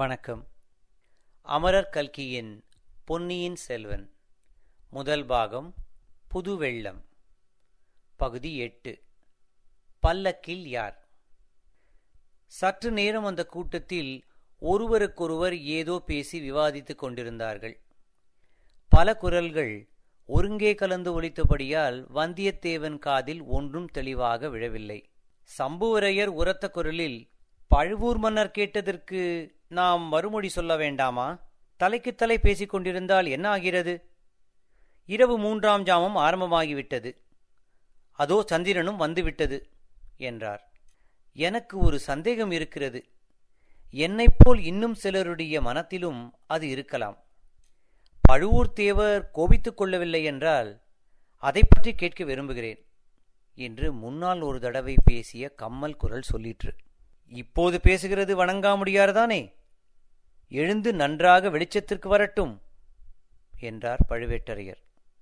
வணக்கம் அமரர் கல்கியின் பொன்னியின் செல்வன் முதல் பாகம் புது வெள்ளம் பகுதி எட்டு பல்லக்கில் யார் சற்று நேரம் அந்த கூட்டத்தில் ஒருவருக்கொருவர் ஏதோ பேசி விவாதித்துக் கொண்டிருந்தார்கள் பல குரல்கள் ஒருங்கே கலந்து ஒலித்தபடியால் வந்தியத்தேவன் காதில் ஒன்றும் தெளிவாக விழவில்லை சம்புவரையர் உரத்த குரலில் பழுவூர் மன்னர் கேட்டதற்கு நாம் மறுமொழி சொல்ல வேண்டாமா தலைக்கு தலை பேசிக் கொண்டிருந்தால் என்ன ஆகிறது இரவு மூன்றாம் ஜாமம் ஆரம்பமாகிவிட்டது அதோ சந்திரனும் வந்துவிட்டது என்றார் எனக்கு ஒரு சந்தேகம் இருக்கிறது என்னைப் போல் இன்னும் சிலருடைய மனத்திலும் அது இருக்கலாம் பழுவூர் தேவர் கோபித்துக் கொள்ளவில்லை என்றால் அதை பற்றி கேட்க விரும்புகிறேன் என்று முன்னால் ஒரு தடவை பேசிய கம்மல் குரல் சொல்லிற்று இப்போது பேசுகிறது வணங்காமுடியார்தானே எழுந்து நன்றாக வெளிச்சத்திற்கு வரட்டும் என்றார் பழுவேட்டரையர்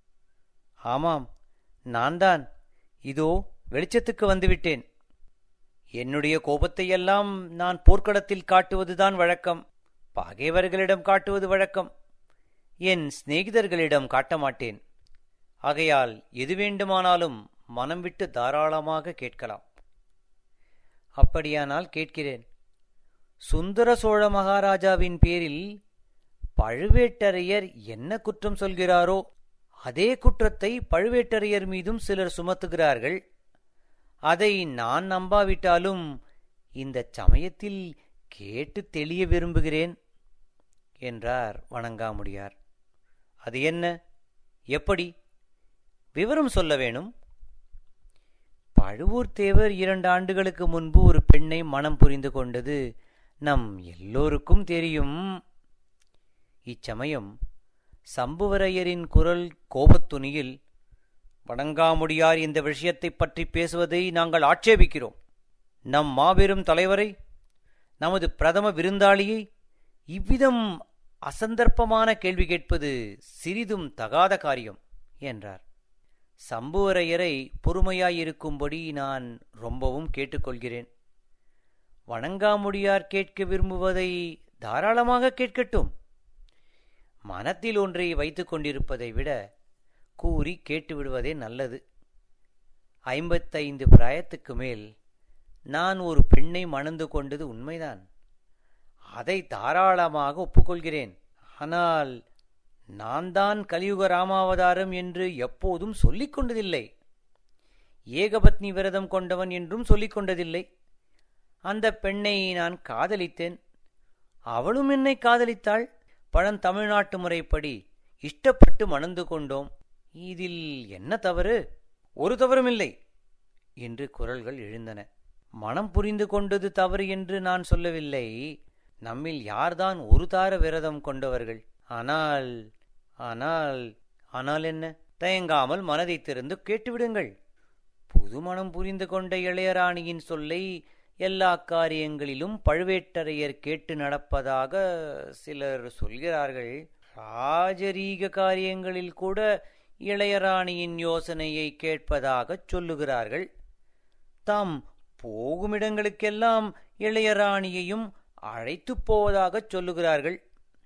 ஆமாம் நான்தான் இதோ வெளிச்சத்துக்கு வந்துவிட்டேன் என்னுடைய கோபத்தையெல்லாம் நான் போர்க்களத்தில் காட்டுவதுதான் வழக்கம் பகைவர்களிடம் காட்டுவது வழக்கம் என் சிநேகிதர்களிடம் காட்ட மாட்டேன் ஆகையால் எது வேண்டுமானாலும் மனம் விட்டு தாராளமாக கேட்கலாம் அப்படியானால் கேட்கிறேன் சுந்தர சோழ மகாராஜாவின் பேரில் பழுவேட்டரையர் என்ன குற்றம் சொல்கிறாரோ அதே குற்றத்தை பழுவேட்டரையர் மீதும் சிலர் சுமத்துகிறார்கள் அதை நான் நம்பாவிட்டாலும் இந்த சமயத்தில் கேட்டு தெளிய விரும்புகிறேன் என்றார் வணங்காமுடியார் அது என்ன எப்படி விவரம் சொல்ல வேணும் பழுவூர் தேவர் இரண்டு ஆண்டுகளுக்கு முன்பு ஒரு பெண்ணை மனம் புரிந்து கொண்டது நம் எல்லோருக்கும் தெரியும் இச்சமயம் சம்புவரையரின் குரல் கோபத்துணியில் வணங்காமுடியார் இந்த விஷயத்தைப் பற்றி பேசுவதை நாங்கள் ஆட்சேபிக்கிறோம் நம் மாபெரும் தலைவரை நமது பிரதம விருந்தாளியை இவ்விதம் அசந்தர்ப்பமான கேள்வி கேட்பது சிறிதும் தகாத காரியம் என்றார் சம்புவரையரை பொறுமையாயிருக்கும்படி நான் ரொம்பவும் கேட்டுக்கொள்கிறேன் வணங்காமுடியார் கேட்க விரும்புவதை தாராளமாக கேட்கட்டும் மனத்தில் ஒன்றை வைத்துக் கொண்டிருப்பதை விட கூறி கேட்டுவிடுவதே நல்லது ஐம்பத்தைந்து பிராயத்துக்கு மேல் நான் ஒரு பெண்ணை மணந்து கொண்டது உண்மைதான் அதை தாராளமாக ஒப்புக்கொள்கிறேன் ஆனால் நான் தான் கலியுக ராமாவதாரம் என்று எப்போதும் சொல்லிக் கொண்டதில்லை ஏகபத்னி விரதம் கொண்டவன் என்றும் சொல்லிக் கொண்டதில்லை அந்த பெண்ணை நான் காதலித்தேன் அவளும் என்னை காதலித்தாள் பழந்தமிழ்நாட்டு முறைப்படி இஷ்டப்பட்டு மணந்து கொண்டோம் இதில் என்ன தவறு ஒரு தவறுமில்லை என்று குரல்கள் எழுந்தன மனம் புரிந்து கொண்டது தவறு என்று நான் சொல்லவில்லை நம்மில் யார்தான் ஒரு தார விரதம் கொண்டவர்கள் ஆனால் ஆனால் ஆனால் என்ன தயங்காமல் மனதை திறந்து கேட்டுவிடுங்கள் புது மனம் புரிந்து கொண்ட இளையராணியின் சொல்லை எல்லா காரியங்களிலும் பழுவேட்டரையர் கேட்டு நடப்பதாக சிலர் சொல்கிறார்கள் ராஜரீக காரியங்களில் கூட இளையராணியின் யோசனையை கேட்பதாகச் சொல்லுகிறார்கள் தாம் போகுமிடங்களுக்கெல்லாம் இளையராணியையும் அழைத்துப் போவதாகச் சொல்லுகிறார்கள்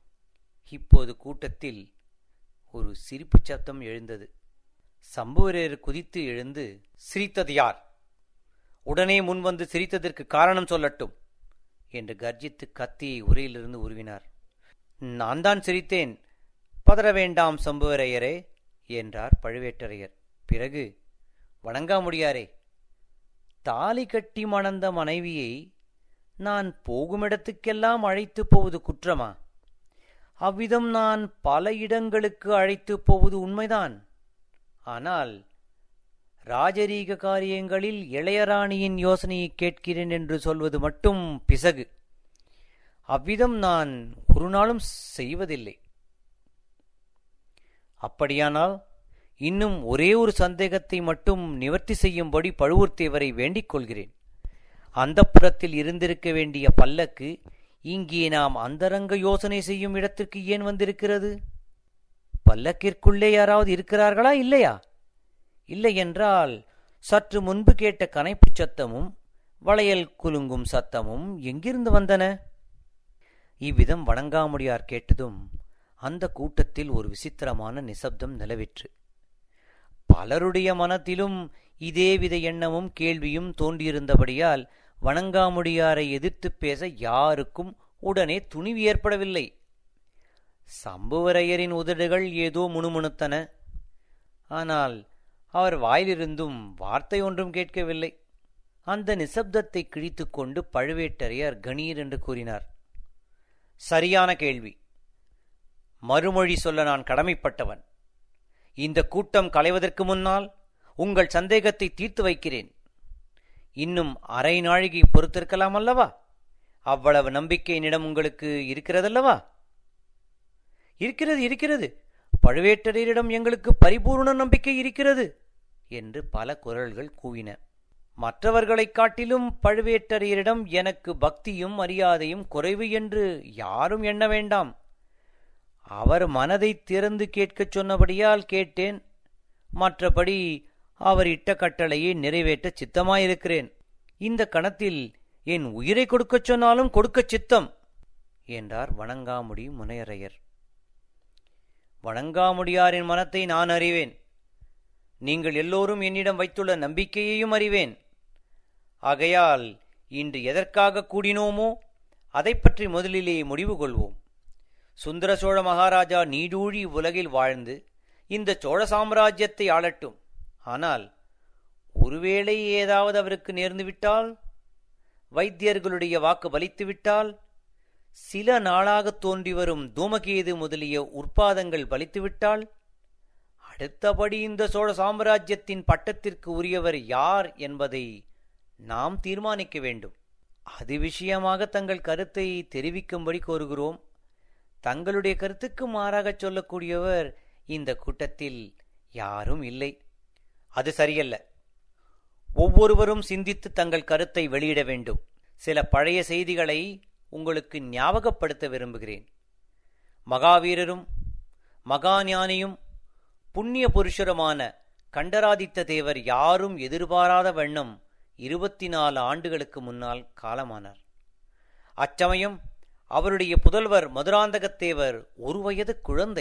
இப்போது கூட்டத்தில் ஒரு சிரிப்புச் சத்தம் எழுந்தது சம்புவரர் குதித்து எழுந்து சிரித்தது யார் உடனே முன்வந்து சிரித்ததற்கு காரணம் சொல்லட்டும் என்று கர்ஜித்து கத்தியை உரையிலிருந்து உருவினார் நான் தான் சிரித்தேன் பதற வேண்டாம் சம்புவரையரே என்றார் பழுவேட்டரையர் பிறகு வணங்காமுடியாரே தாலி கட்டி மணந்த மனைவியை நான் போகுமிடத்துக்கெல்லாம் அழைத்து போவது குற்றமா அவ்விதம் நான் பல இடங்களுக்கு அழைத்து போவது உண்மைதான் ஆனால் ராஜரீக காரியங்களில் இளையராணியின் யோசனையை கேட்கிறேன் என்று சொல்வது மட்டும் பிசகு அவ்விதம் நான் ஒரு நாளும் செய்வதில்லை அப்படியானால் இன்னும் ஒரே ஒரு சந்தேகத்தை மட்டும் நிவர்த்தி செய்யும்படி பழுவூர்த்தேவரை வேண்டிக் கொள்கிறேன் அந்த புறத்தில் இருந்திருக்க வேண்டிய பல்லக்கு இங்கே நாம் அந்தரங்க யோசனை செய்யும் இடத்திற்கு ஏன் வந்திருக்கிறது பல்லக்கிற்குள்ளே யாராவது இருக்கிறார்களா இல்லையா இல்லை என்றால் சற்று முன்பு கேட்ட கனைப்புச் சத்தமும் வளையல் குலுங்கும் சத்தமும் எங்கிருந்து வந்தன இவ்விதம் வணங்காமுடியார் கேட்டதும் அந்த கூட்டத்தில் ஒரு விசித்திரமான நிசப்தம் நிலவிற்று பலருடைய மனத்திலும் இதேவித எண்ணமும் கேள்வியும் தோன்றியிருந்தபடியால் வணங்காமுடியாரை எதிர்த்துப் பேச யாருக்கும் உடனே துணிவு ஏற்படவில்லை சம்புவரையரின் உதடுகள் ஏதோ முணுமுணுத்தன ஆனால் அவர் வாயிலிருந்தும் வார்த்தை ஒன்றும் கேட்கவில்லை அந்த நிசப்தத்தை கிழித்துக்கொண்டு பழுவேட்டரையர் கணீர் என்று கூறினார் சரியான கேள்வி மறுமொழி சொல்ல நான் கடமைப்பட்டவன் இந்த கூட்டம் கலைவதற்கு முன்னால் உங்கள் சந்தேகத்தை தீர்த்து வைக்கிறேன் இன்னும் அரை நாழிகை பொறுத்திருக்கலாம் அல்லவா அவ்வளவு நம்பிக்கை என்னிடம் உங்களுக்கு இருக்கிறதல்லவா இருக்கிறது இருக்கிறது பழுவேட்டரையரிடம் எங்களுக்கு பரிபூர்ண நம்பிக்கை இருக்கிறது என்று பல குரல்கள் கூவின மற்றவர்களைக் காட்டிலும் பழுவேட்டரையரிடம் எனக்கு பக்தியும் மரியாதையும் குறைவு என்று யாரும் எண்ண வேண்டாம் அவர் மனதை திறந்து கேட்கச் சொன்னபடியால் கேட்டேன் மற்றபடி அவர் இட்ட கட்டளையை நிறைவேற்ற சித்தமாயிருக்கிறேன் இந்த கணத்தில் என் உயிரை கொடுக்கச் சொன்னாலும் கொடுக்கச் சித்தம் என்றார் வணங்காமுடி முனையரையர் வணங்காமுடியாரின் மனத்தை நான் அறிவேன் நீங்கள் எல்லோரும் என்னிடம் வைத்துள்ள நம்பிக்கையையும் அறிவேன் ஆகையால் இன்று எதற்காக கூடினோமோ அதைப் பற்றி முதலிலே முடிவு கொள்வோம் சுந்தர சோழ மகாராஜா நீடூழி உலகில் வாழ்ந்து இந்த சோழ சாம்ராஜ்யத்தை ஆளட்டும் ஆனால் ஒருவேளை ஏதாவது அவருக்கு நேர்ந்துவிட்டால் வைத்தியர்களுடைய வாக்கு பலித்துவிட்டால் சில நாளாகத் தோன்றி வரும் தூமகேது முதலிய உற்பாதங்கள் பலித்துவிட்டால் அடுத்தபடி இந்த சோழ சாம்ராஜ்யத்தின் பட்டத்திற்கு உரியவர் யார் என்பதை நாம் தீர்மானிக்க வேண்டும் அது விஷயமாக தங்கள் கருத்தை தெரிவிக்கும்படி கோருகிறோம் தங்களுடைய கருத்துக்கு மாறாகச் சொல்லக்கூடியவர் இந்த கூட்டத்தில் யாரும் இல்லை அது சரியல்ல ஒவ்வொருவரும் சிந்தித்து தங்கள் கருத்தை வெளியிட வேண்டும் சில பழைய செய்திகளை உங்களுக்கு ஞாபகப்படுத்த விரும்புகிறேன் மகாவீரரும் மகாஞானியும் புண்ணிய புருஷருமான கண்டராதித்த தேவர் யாரும் எதிர்பாராத வண்ணம் இருபத்தி நாலு ஆண்டுகளுக்கு முன்னால் காலமானார் அச்சமயம் அவருடைய புதல்வர் மதுராந்தகத்தேவர் ஒரு வயது குழந்தை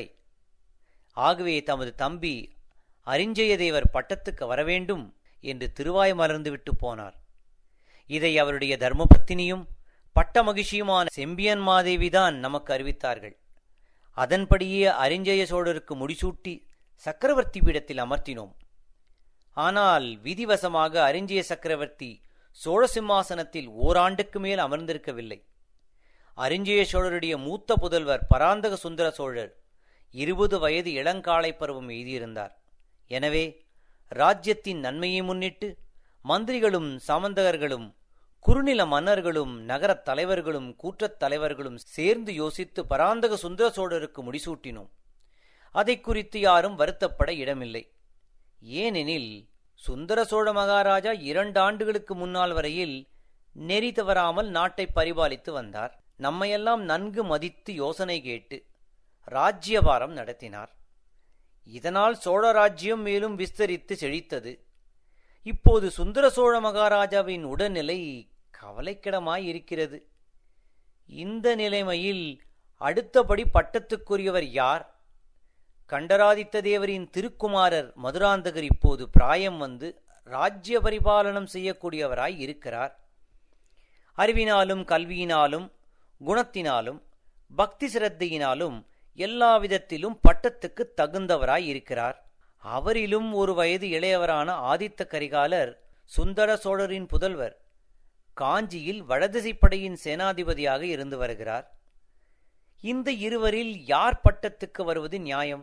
ஆகவே தமது தம்பி அரிஞ்சயதேவர் பட்டத்துக்கு வரவேண்டும் என்று திருவாய் மலர்ந்துவிட்டு போனார் இதை அவருடைய தர்மபத்தினியும் பட்ட மகிழ்ச்சியுமான செம்பியன் மாதேவிதான் நமக்கு அறிவித்தார்கள் அதன்படியே அரிஞ்சய சோழருக்கு முடிசூட்டி சக்கரவர்த்தி பீடத்தில் அமர்த்தினோம் ஆனால் விதிவசமாக அரிஞ்சய சக்கரவர்த்தி சோழ சிம்மாசனத்தில் ஓராண்டுக்கு மேல் அமர்ந்திருக்கவில்லை அரிஞ்சய சோழருடைய மூத்த புதல்வர் பராந்தக சுந்தர சோழர் இருபது வயது இளங்காலை பருவம் எய்தியிருந்தார் எனவே ராஜ்யத்தின் நன்மையை முன்னிட்டு மந்திரிகளும் சாமந்தகர்களும் குறுநில மன்னர்களும் நகரத் தலைவர்களும் கூற்றத் தலைவர்களும் சேர்ந்து யோசித்து பராந்தக சுந்தர சோழருக்கு முடிசூட்டினோம் அதை குறித்து யாரும் வருத்தப்பட இடமில்லை ஏனெனில் சுந்தர சோழ மகாராஜா இரண்டு ஆண்டுகளுக்கு முன்னால் வரையில் நெறி தவறாமல் நாட்டை பரிபாலித்து வந்தார் நம்மையெல்லாம் நன்கு மதித்து யோசனை கேட்டு ராஜ்யபாரம் நடத்தினார் இதனால் சோழ ராஜ்யம் மேலும் விஸ்தரித்து செழித்தது இப்போது சுந்தர சோழ மகாராஜாவின் உடல்நிலை கவலைக்கிடமாய் இருக்கிறது இந்த நிலைமையில் அடுத்தபடி பட்டத்துக்குரியவர் யார் கண்டராதித்த தேவரின் திருக்குமாரர் மதுராந்தகர் இப்போது பிராயம் வந்து ராஜ்ய பரிபாலனம் செய்யக்கூடியவராய் இருக்கிறார் அறிவினாலும் கல்வியினாலும் குணத்தினாலும் பக்தி சிரத்தையினாலும் எல்லா விதத்திலும் பட்டத்துக்கு தகுந்தவராய் இருக்கிறார் அவரிலும் ஒரு வயது இளையவரான ஆதித்த கரிகாலர் சுந்தர சோழரின் புதல்வர் காஞ்சியில் வடதிசைப்படையின் சேனாதிபதியாக இருந்து வருகிறார் இந்த இருவரில் யார் பட்டத்துக்கு வருவது நியாயம்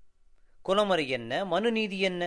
குலமறை என்ன மனுநீதி என்ன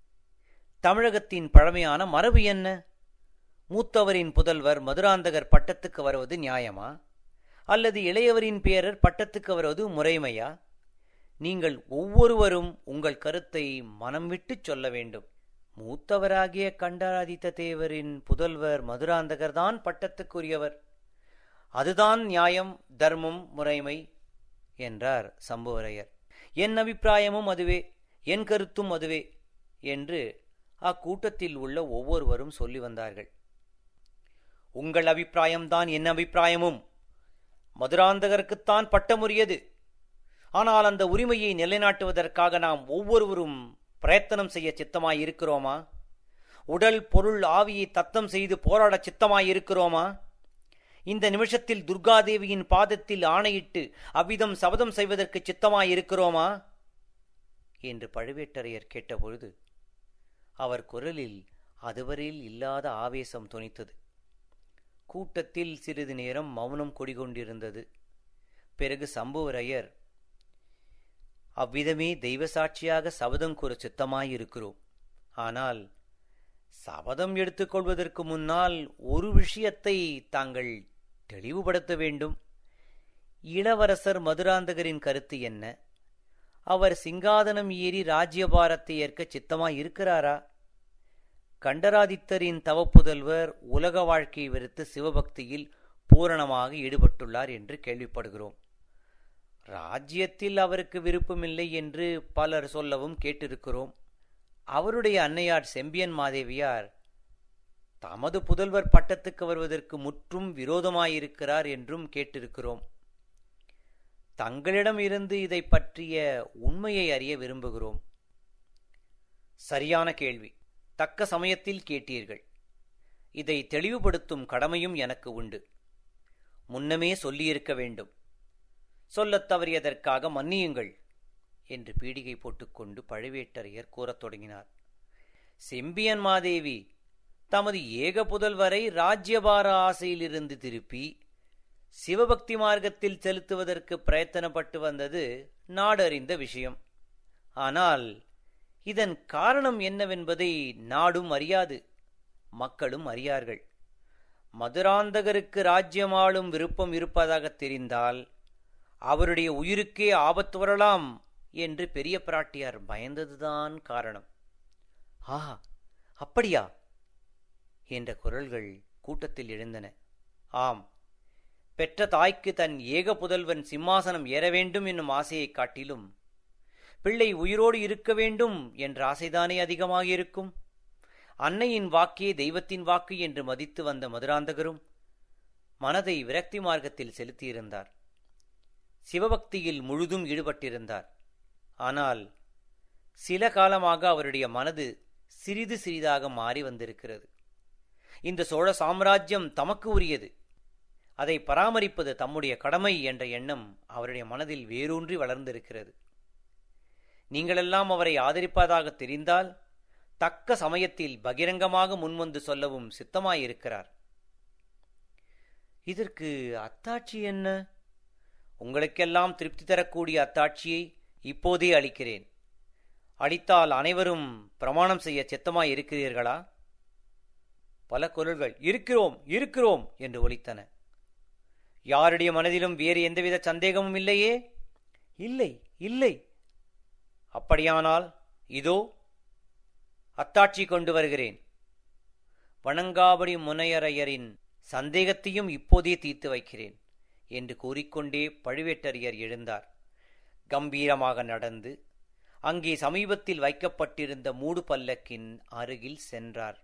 தமிழகத்தின் பழமையான மரபு என்ன மூத்தவரின் புதல்வர் மதுராந்தகர் பட்டத்துக்கு வருவது நியாயமா அல்லது இளையவரின் பேரர் பட்டத்துக்கு வருவது முறைமையா நீங்கள் ஒவ்வொருவரும் உங்கள் கருத்தை மனம் விட்டுச் சொல்ல வேண்டும் மூத்தவராகிய கண்டராதித்த தேவரின் புதல்வர் மதுராந்தகர்தான் பட்டத்துக்குரியவர் அதுதான் நியாயம் தர்மம் முறைமை என்றார் சம்புவரையர் என் அபிப்பிராயமும் அதுவே என் கருத்தும் அதுவே என்று அக்கூட்டத்தில் உள்ள ஒவ்வொருவரும் சொல்லி வந்தார்கள் உங்கள் அபிப்பிராயம்தான் என் அபிப்பிராயமும் மதுராந்தகருக்குத்தான் பட்டமுரியது ஆனால் அந்த உரிமையை நிலைநாட்டுவதற்காக நாம் ஒவ்வொருவரும் பிரயத்தனம் செய்ய சித்தமாய் இருக்கிறோமா உடல் பொருள் ஆவியை தத்தம் செய்து போராட சித்தமாய் இருக்கிறோமா இந்த நிமிஷத்தில் துர்காதேவியின் பாதத்தில் ஆணையிட்டு அவ்விதம் சபதம் செய்வதற்கு சித்தமாய் இருக்கிறோமா என்று பழுவேட்டரையர் கேட்டபொழுது அவர் குரலில் அதுவரையில் இல்லாத ஆவேசம் துணித்தது கூட்டத்தில் சிறிது நேரம் மௌனம் குடிகொண்டிருந்தது பிறகு சம்புவரையர் அவ்விதமே தெய்வ சாட்சியாக சபதம் கூற சித்தமாயிருக்கிறோம் ஆனால் சபதம் எடுத்துக்கொள்வதற்கு முன்னால் ஒரு விஷயத்தை தாங்கள் தெளிவுபடுத்த வேண்டும் இளவரசர் மதுராந்தகரின் கருத்து என்ன அவர் சிங்காதனம் ஏறி ராஜ்யபாரத்தை ஏற்க சித்தமாய் இருக்கிறாரா கண்டராதித்தரின் தவப்புதல்வர் உலக வாழ்க்கையை வெறுத்து சிவபக்தியில் பூரணமாக ஈடுபட்டுள்ளார் என்று கேள்விப்படுகிறோம் ராஜ்யத்தில் அவருக்கு விருப்பமில்லை என்று பலர் சொல்லவும் கேட்டிருக்கிறோம் அவருடைய அன்னையார் செம்பியன் மாதேவியார் தமது புதல்வர் பட்டத்துக்கு வருவதற்கு முற்றும் விரோதமாயிருக்கிறார் என்றும் கேட்டிருக்கிறோம் தங்களிடம் இருந்து இதை பற்றிய உண்மையை அறிய விரும்புகிறோம் சரியான கேள்வி தக்க சமயத்தில் கேட்டீர்கள் இதை தெளிவுபடுத்தும் கடமையும் எனக்கு உண்டு முன்னமே சொல்லியிருக்க வேண்டும் சொல்லத் தவறியதற்காக மன்னியுங்கள் என்று பீடிகை போட்டுக்கொண்டு பழுவேட்டரையர் கூறத் தொடங்கினார் செம்பியன் மாதேவி தமது ஏக புதல்வரை ராஜ்யபார ஆசையிலிருந்து திருப்பி சிவபக்தி மார்க்கத்தில் செலுத்துவதற்கு பிரயத்தனப்பட்டு வந்தது நாடறிந்த விஷயம் ஆனால் இதன் காரணம் என்னவென்பதை நாடும் அறியாது மக்களும் அறியார்கள் மதுராந்தகருக்கு ராஜ்யமாளும் விருப்பம் இருப்பதாக தெரிந்தால் அவருடைய உயிருக்கே ஆபத்து வரலாம் என்று பெரிய பிராட்டியார் பயந்ததுதான் காரணம் ஆஹா அப்படியா என்ற குரல்கள் கூட்டத்தில் எழுந்தன ஆம் பெற்ற தாய்க்கு தன் ஏக புதல்வன் சிம்மாசனம் ஏற வேண்டும் என்னும் ஆசையைக் காட்டிலும் பிள்ளை உயிரோடு இருக்க வேண்டும் என்ற ஆசைதானே அதிகமாக இருக்கும் அன்னையின் வாக்கே தெய்வத்தின் வாக்கு என்று மதித்து வந்த மதுராந்தகரும் மனதை விரக்தி மார்க்கத்தில் செலுத்தியிருந்தார் சிவபக்தியில் முழுதும் ஈடுபட்டிருந்தார் ஆனால் சில காலமாக அவருடைய மனது சிறிது சிறிதாக மாறி வந்திருக்கிறது இந்த சோழ சாம்ராஜ்யம் தமக்கு உரியது அதை பராமரிப்பது தம்முடைய கடமை என்ற எண்ணம் அவருடைய மனதில் வேரூன்றி வளர்ந்திருக்கிறது நீங்களெல்லாம் அவரை ஆதரிப்பதாக தெரிந்தால் தக்க சமயத்தில் பகிரங்கமாக முன்வந்து சொல்லவும் சித்தமாயிருக்கிறார் இதற்கு அத்தாட்சி என்ன உங்களுக்கெல்லாம் திருப்தி தரக்கூடிய அத்தாட்சியை இப்போதே அளிக்கிறேன் அளித்தால் அனைவரும் பிரமாணம் செய்ய சித்தமாய் இருக்கிறீர்களா பல குரல்கள் இருக்கிறோம் இருக்கிறோம் என்று ஒலித்தன யாருடைய மனதிலும் வேறு எந்தவித சந்தேகமும் இல்லையே இல்லை இல்லை அப்படியானால் இதோ அத்தாட்சி கொண்டு வருகிறேன் வணங்காபடி முனையரையரின் சந்தேகத்தையும் இப்போதே தீர்த்து வைக்கிறேன் என்று கூறிக்கொண்டே பழுவேட்டரையர் எழுந்தார் கம்பீரமாக நடந்து அங்கே சமீபத்தில் வைக்கப்பட்டிருந்த மூடு பல்லக்கின் அருகில் சென்றார்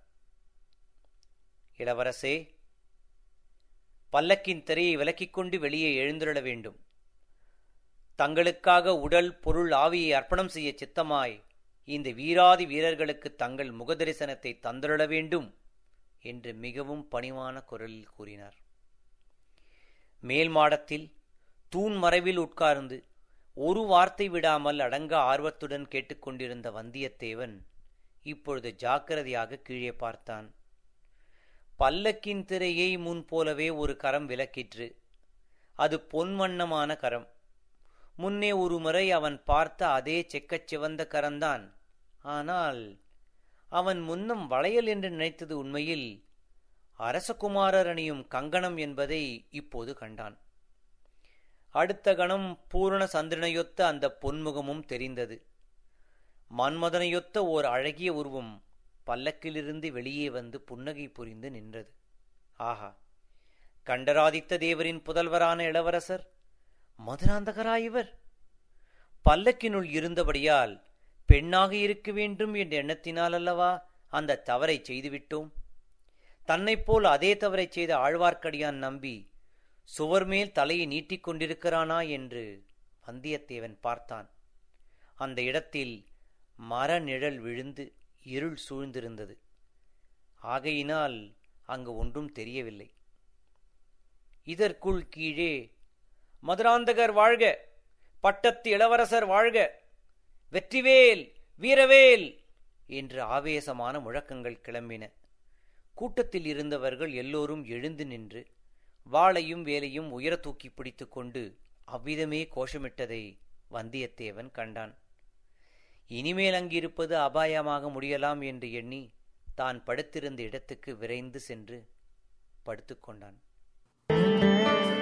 இளவரசே பல்லக்கின் திரையை விலக்கிக் கொண்டு வெளியே எழுந்துள்ள வேண்டும் தங்களுக்காக உடல் பொருள் ஆவியை அர்ப்பணம் செய்ய சித்தமாய் இந்த வீராதி வீரர்களுக்கு தங்கள் முகதரிசனத்தை தந்துள்ள வேண்டும் என்று மிகவும் பணிவான குரலில் கூறினார் மேல் மாடத்தில் தூண் மறைவில் உட்கார்ந்து ஒரு வார்த்தை விடாமல் அடங்க ஆர்வத்துடன் கேட்டுக்கொண்டிருந்த வந்தியத்தேவன் இப்பொழுது ஜாக்கிரதையாக கீழே பார்த்தான் பல்லக்கின் திரையை முன் போலவே ஒரு கரம் விலக்கிற்று அது பொன்வண்ணமான கரம் முன்னே ஒரு முறை அவன் பார்த்த அதே செக்கச் சிவந்த கரம்தான் ஆனால் அவன் முன்னம் வளையல் என்று நினைத்தது உண்மையில் அரசகுமாரர் அணியும் கங்கணம் என்பதை இப்போது கண்டான் அடுத்த கணம் பூரண சந்திரனையொத்த அந்த பொன்முகமும் தெரிந்தது மன்மதனையொத்த ஓர் அழகிய உருவம் பல்லக்கிலிருந்து வெளியே வந்து புன்னகை புரிந்து நின்றது ஆஹா கண்டராதித்த தேவரின் புதல்வரான இளவரசர் மதுராந்தகரா இவர் பல்லக்கினுள் இருந்தபடியால் பெண்ணாக இருக்க வேண்டும் என்ற எண்ணத்தினால் அல்லவா அந்த தவறை செய்துவிட்டோம் தன்னைப் போல் அதே தவறை செய்த ஆழ்வார்க்கடியான் நம்பி சுவர் மேல் தலையை நீட்டிக் கொண்டிருக்கிறானா என்று வந்தியத்தேவன் பார்த்தான் அந்த இடத்தில் மர நிழல் விழுந்து இருள் சூழ்ந்திருந்தது ஆகையினால் அங்கு ஒன்றும் தெரியவில்லை இதற்குள் கீழே மதுராந்தகர் வாழ்க பட்டத்து இளவரசர் வாழ்க வெற்றிவேல் வீரவேல் என்று ஆவேசமான முழக்கங்கள் கிளம்பின கூட்டத்தில் இருந்தவர்கள் எல்லோரும் எழுந்து நின்று வாளையும் வேலையும் உயர தூக்கி பிடித்துக் கொண்டு அவ்விதமே கோஷமிட்டதை வந்தியத்தேவன் கண்டான் இனிமேல் அங்கிருப்பது அபாயமாக முடியலாம் என்று எண்ணி தான் படுத்திருந்த இடத்துக்கு விரைந்து சென்று படுத்துக்கொண்டான்